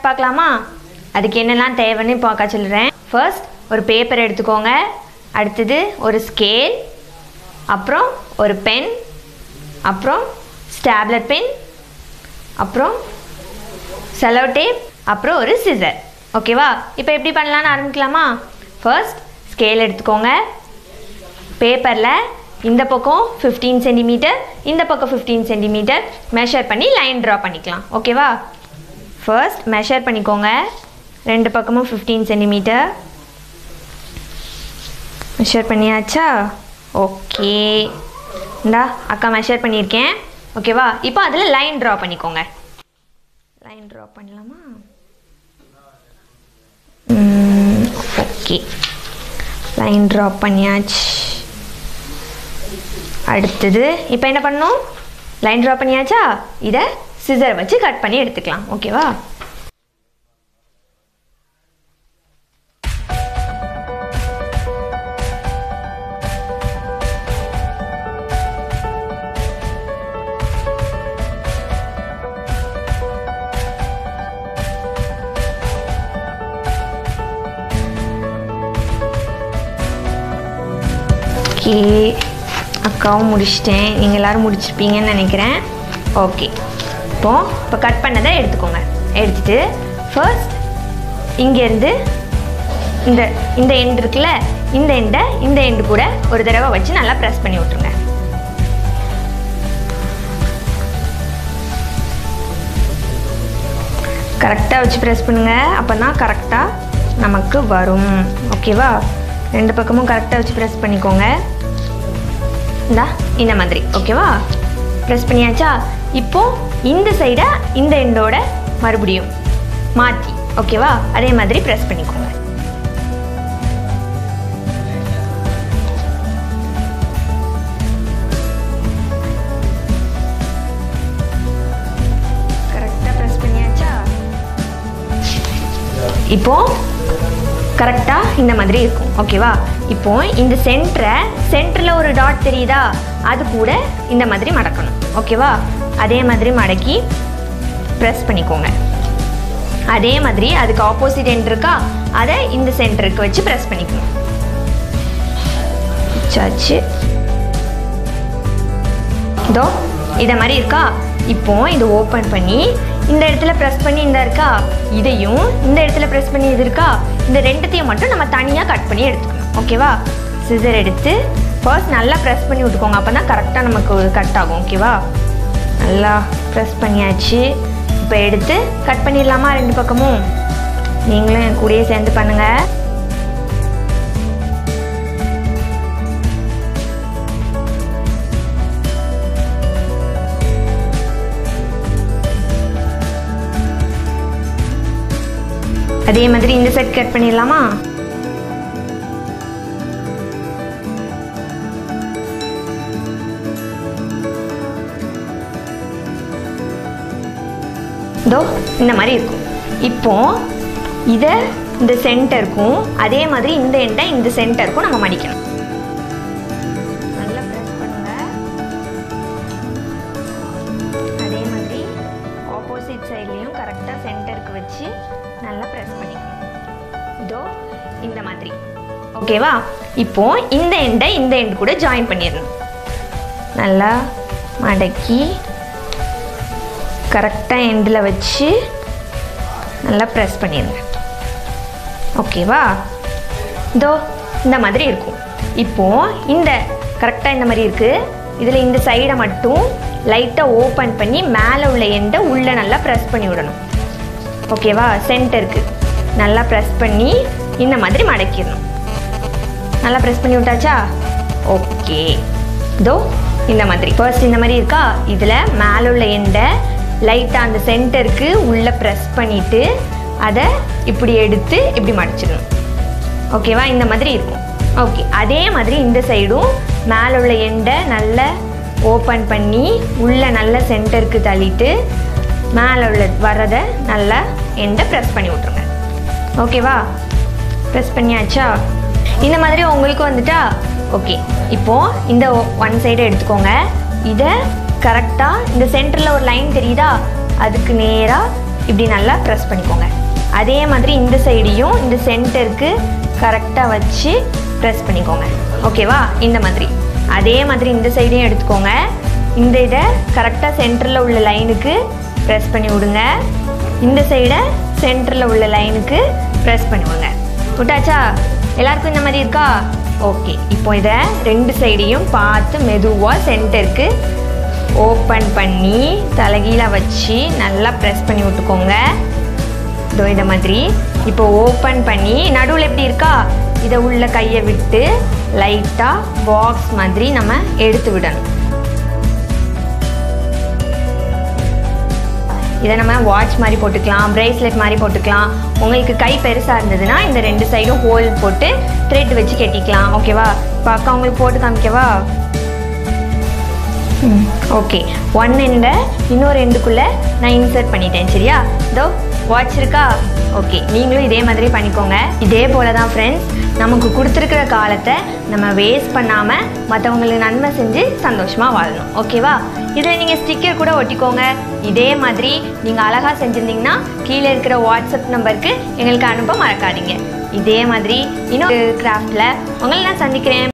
பார்க்கலாமா அதுக்கு என்னெல்லாம் தேவைன்னு பார்க்க சொல்கிறேன் ஃபர்ஸ்ட் ஒரு பேப்பர் எடுத்துக்கோங்க அடுத்தது ஒரு ஸ்கேல் அப்புறம் ஒரு பென் அப்புறம் ஸ்டாப்லர் பென் அப்புறம் செலோ டேப் அப்புறம் ஒரு சிசர் ஓகேவா இப்போ எப்படி பண்ணலான்னு ஆரம்பிக்கலாமா ஃபர்ஸ்ட் ஸ்கேல் எடுத்துக்கோங்க பேப்பரில் இந்த பக்கம் ஃபிஃப்டீன் சென்டிமீட்டர் இந்த பக்கம் ஃபிஃப்டீன் சென்டிமீட்டர் மெஷர் பண்ணி லைன் ட்ரா பண்ணிக்கலாம் ஓகேவா ஃபர்ஸ்ட் மெஷர் பண்ணிக்கோங்க ரெண்டு பக்கமும் ஃபிஃப்டீன் சென்டிமீட்டர் மெஷர் பண்ணியாச்சா ஓகே இந்தா அக்கா மெஷர் பண்ணியிருக்கேன் ஓகேவா இப்போ அதில் லைன் ட்ரா பண்ணிக்கோங்க லைன் ட்ரா பண்ணலாமா ஓகே லைன் ட்ரா பண்ணியாச்சு அடுத்தது இப்போ என்ன பண்ணணும் லைன் ட்ரா பண்ணியாச்சா இதை சிசர் வச்சு கட் பண்ணி எடுத்துக்கலாம் ஓகேவா ஓகே அக்காவும் முடிச்சிட்டேன் நீங்கள் எல்லோரும் முடிச்சிருப்பீங்கன்னு நினைக்கிறேன் ஓகே இப்போ இப்போ கட் பண்ணதை எடுத்துக்கோங்க எடுத்துட்டு ஃபர்ஸ்ட் இங்கேருந்து இந்த இந்த எண்ட் இருக்குல்ல இந்த எண்டை இந்த எண்டு கூட ஒரு தடவை வச்சு நல்லா ப்ரெஸ் பண்ணி விட்ருங்க கரெக்டாக வச்சு ப்ரெஸ் பண்ணுங்கள் அப்போ தான் கரெக்டாக நமக்கு வரும் ஓகேவா ரெண்டு பக்கமும் கரெக்டாக வச்சு ப்ரெஸ் பண்ணிக்கோங்க இந்தா இந்த மாதிரி ஓகேவா ப்ரெஸ் பண்ணியாச்சா இப்போ இந்த சைடை இந்த எண்டோட மறுபடியும் மாற்றி ஓகேவா அதே மாதிரி ப்ரெஸ் பண்ணிக்கோங்க கரெக்டாக ப்ரெஸ் பண்ணியாச்சா இப்போ கரெக்டாக இந்த மாதிரி இருக்கும் ஓகேவா இப்போ இந்த சென்டரை சென்டரில் ஒரு டாட் தெரியுதா அது கூட இந்த மாதிரி மடக்கணும் ஓகேவா அதே மாதிரி மடக்கி ப்ரெஸ் பண்ணிக்கோங்க அதே மாதிரி அதுக்கு ஆப்போசிட் எண்ட் இருக்கா அதை இந்த சென்டருக்கு வச்சு ப்ரெஸ் பண்ணிக்கணும் வச்சாச்சு இதோ இதை மாதிரி இருக்கா இப்போ இதை ஓப்பன் பண்ணி இந்த இடத்துல ப்ரெஸ் பண்ணி இந்த இருக்கா இதையும் இந்த இடத்துல ப்ரெஸ் பண்ணி இது இருக்கா இந்த ரெண்டுத்தையும் மட்டும் நம்ம தனியாக கட் பண்ணி எடுத்துக்கணும் ஓகேவா சிசர் எடுத்து ஃபர்ஸ்ட் நல்லா ப்ரெஸ் பண்ணி விட்டுக்கோங்க அப்போ தான் கரெக்டாக நமக்கு கட் ஆகும் ஓகேவா நல்லா ப்ரெஸ் பண்ணியாச்சு இப்போ எடுத்து கட் பண்ணிடலாமா ரெண்டு பக்கமும் நீங்களும் என் கூடயே சேர்ந்து பண்ணுங்கள் அதே மாதிரி இந்த செட் கட் பண்ணிடலாமா இதோ இந்த மாதிரி இருக்கும் இப்போ இதை இந்த சென்டருக்கும் அதே மாதிரி இந்த எண்டை இந்த சென்டருக்கும் நம்ம மடிக்கணும் நல்லா press பண்ணுங்க அதே மாதிரி ஆப்போசிட் சைட்லேயும் கரெக்டாக சென்டருக்கு வச்சு நல்லா ப்ரெஸ் பண்ணிக்கணும் இதோ இந்த மாதிரி ஓகேவா இப்போ இந்த எண்டை இந்த எண்டு கூட ஜாயின் பண்ணிடணும் நல்லா மடக்கி கரெக்டாக எண்டில் வச்சு நல்லா ப்ரெஸ் பண்ணிடுங்க ஓகேவா இதோ இந்த மாதிரி இருக்கும் இப்போ இந்த கரெக்டாக இந்த மாதிரி இருக்குது இதில் இந்த சைடை மட்டும் லைட்டாக ஓப்பன் பண்ணி மேலே உள்ள எண்டை உள்ளே நல்லா ப்ரெஸ் பண்ணி விடணும் ஓகேவா சென்டருக்கு நல்லா ப்ரெஸ் பண்ணி இந்த மாதிரி மடக்கிடணும் நல்லா ப்ரெஸ் பண்ணி விட்டாச்சா ஓகே இதோ இந்த மாதிரி ஃபர்ஸ்ட் இந்த மாதிரி இருக்கா இதில் மேலே உள்ள எண்டை லைட்டாக அந்த சென்டருக்கு உள்ளே ப்ரெஸ் பண்ணிவிட்டு அதை இப்படி எடுத்து இப்படி மடிச்சிடணும் ஓகேவா இந்த மாதிரி இருக்கும் ஓகே அதே மாதிரி இந்த சைடும் மேலே உள்ள எண்டை நல்லா ஓப்பன் பண்ணி உள்ளே நல்ல சென்டருக்கு தள்ளிட்டு மேலே உள்ள வரதை நல்லா எண்டை ப்ரெஸ் பண்ணி விட்ருங்க ஓகேவா ப்ரெஸ் பண்ணியாச்சா இந்த மாதிரி உங்களுக்கு வந்துட்டா ஓகே இப்போது இந்த ஒன் சைடு எடுத்துக்கோங்க இதை கரெக்டாக இந்த சென்டரில் ஒரு லைன் தெரியுதா அதுக்கு நேராக இப்படி நல்லா ப்ரெஸ் பண்ணிக்கோங்க அதே மாதிரி இந்த சைடையும் இந்த சென்டருக்கு கரெக்டாக வச்சு ப்ரெஸ் பண்ணிக்கோங்க ஓகேவா இந்த மாதிரி அதே மாதிரி இந்த சைடையும் எடுத்துக்கோங்க இந்த இதை கரெக்டாக சென்டரில் உள்ள லைனுக்கு ப்ரெஸ் பண்ணி விடுங்க இந்த சைடை சென்டரில் உள்ள லைனுக்கு ப்ரெஸ் பண்ணி விடுங்க விட்டாச்சா எல்லாருக்கும் இந்த மாதிரி இருக்கா ஓகே இப்போ இதை ரெண்டு சைடையும் பார்த்து மெதுவாக சென்டருக்கு ஓப்பன் பண்ணி தலைகீழ வச்சு நல்லா ப்ரெஸ் பண்ணி விட்டுக்கோங்க இதோ இந்த மாதிரி இப்போ ஓப்பன் பண்ணி நடுவில் எப்படி இருக்கா இதை உள்ள கையை விட்டு லைட்டாக பாக்ஸ் மாதிரி நம்ம எடுத்து விடணும் இதை நம்ம வாட்ச் மாதிரி போட்டுக்கலாம் பிரேஸ்லெட் மாதிரி போட்டுக்கலாம் உங்களுக்கு கை பெருசாக இருந்ததுன்னா இந்த ரெண்டு சைடும் ஹோல் போட்டு த்ரெட் வச்சு கட்டிக்கலாம் ஓகேவா இப்போ அக்கா உங்களுக்கு போட்டு காமிக்கவா ஓகே ஒன் எண்டை இன்னொரு எண்டுக்குள்ளே நான் இன்சர்ட் பண்ணிட்டேன் சரியா இதோ வாட்ச் இருக்கா ஓகே நீங்களும் இதே மாதிரி பண்ணிக்கோங்க இதே போல தான் ஃப்ரெண்ட்ஸ் நமக்கு கொடுத்துருக்கிற காலத்தை நம்ம வேஸ்ட் பண்ணாமல் மற்றவங்களுக்கு நன்மை செஞ்சு சந்தோஷமாக வாழணும் ஓகேவா இதில் நீங்கள் ஸ்டிக்கர் கூட ஒட்டிக்கோங்க இதே மாதிரி நீங்கள் அழகாக செஞ்சுருந்தீங்கன்னா கீழே இருக்கிற வாட்ஸ்அப் நம்பருக்கு எங்களுக்கு அனுப்ப மறக்காதீங்க இதே மாதிரி இன்னொரு கிராஃப்டில் உங்களை நான் சந்திக்கிறேன்